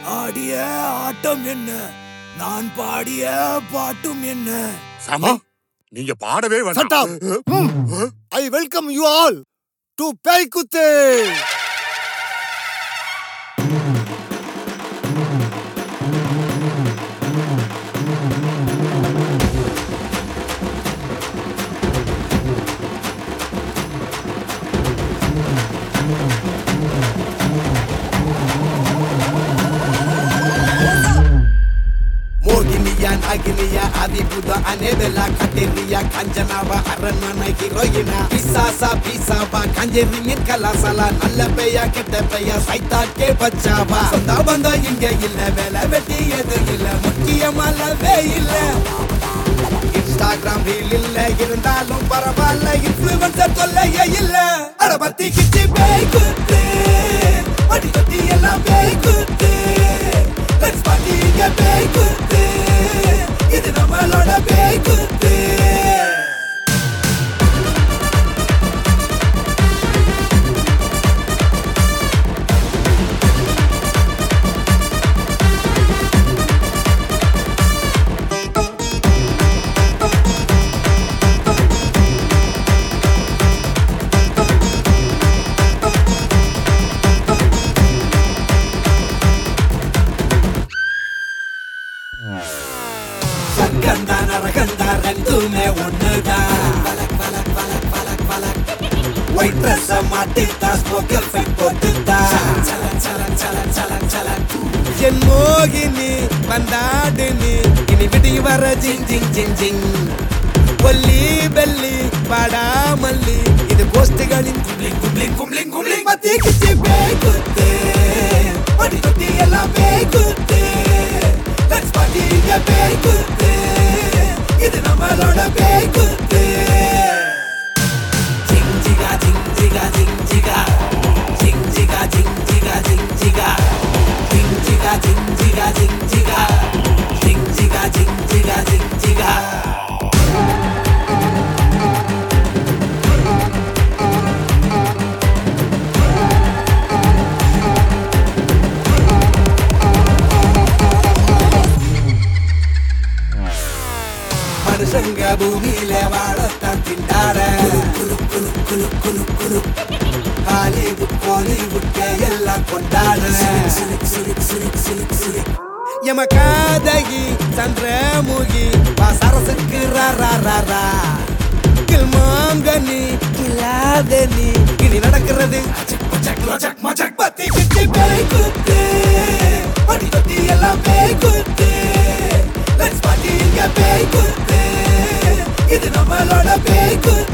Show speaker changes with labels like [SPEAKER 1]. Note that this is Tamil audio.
[SPEAKER 1] ஆடிய ஆட்டம் என்ன நான் பாடிய பாட்டும் என்ன
[SPEAKER 2] சாமி நீங்க பாடவே
[SPEAKER 3] Shut up.
[SPEAKER 2] வேண்டாம்
[SPEAKER 3] I welcome you all to Pelkuthe.
[SPEAKER 4] மோகினியா நாகினியா அதிபுத அனேபெலா கட்டேரியா கஞ்சனாவா அரண்மனை ஹீரோயினா பிசாசா பீசாவா கஞ்சேரியின் கலாசலா நல்ல பெய்யா கெட்ட பெய்யா சைத்தாக்கே பச்சாவா சொந்த பந்தம் இங்க இல்ல வேலை வெட்டி எது இல்ல முக்கியமாலவே இல்ல இன்ஸ்டாகிராம் ரீல் இல்ல இருந்தாலும் பரவாயில்ல இன்ஃபுளுசர் தொல்லையே இல்ல அட பத்தி கிச்சி பேய் குத்து அடி பத்தி எல்லாம் பேய் குத்து லெட்ஸ் பார்ட்டி இங்க பேய் குத்து இது நம்மளோட பேய் குத்து சங்கந்தா நரகந்தா ரெண்டுமே ஒண்ணுதான் பலக் பலக் பலக் பலக் பலக் ஒயிட் ட்ரெஸ் மாட்டிட்டா ஸ்மோக்கர் ஃபைட் போட்டுட்டா சலன் சலன் சலன் சலன் சலன் என் மோகினி வந்தாடு நீ இனி விடி வர ஜிங் ஜிங் ஜிங் ஜிங் ஒல்லி பெல்லி பாடாமல்லி இது கோஷ்டிகளின் கும்ளிங் கும்ளிங் கும்ளிங் கும்ளிங் மத்தி கிச்சி பேய் குத்து படி தொட்டி எல்லாம் பேய் குத்து லெட்ஸ் பார்ட்டி இங்க பேய் குத்து இது நம்மளோட பேய் குத்து ஜிங் ஜிகா ஜிங் ஜிகா ஜிங் ஜிகா ஜிங் ஜிகா ஜிங் ஜிகா ஜிங் ஜிகா ஜிங் ஜிகா ஜிங் ஜிகா ஜிங் ஜிகா ஜிங் ஜிகா ஜிங் ஜிகா ஜிங் ஜிகா மனுஷங்க பூமியில வாழத்தான் திண்டாட குலு குலு குலு குலு குலு ஹாலிவுட் பாலிவுட் எல்லாம் கொண்டாட எம காதகி சந்திரமுகி வாசரசுக்கு ராரா கில்மாங்கனி கிலாதனி இனி நடக்கிறது அச்சக் மச்சக் லோச்சக் மச்சக் பத்தி கிச்சி பேய் குத்து அடி தொட்டி எல்லாம் பேய் குத்து லெட்ஸ் பார்ட்டி இங்க பேய் குத்து இது நம்மளோட பேய் குத்து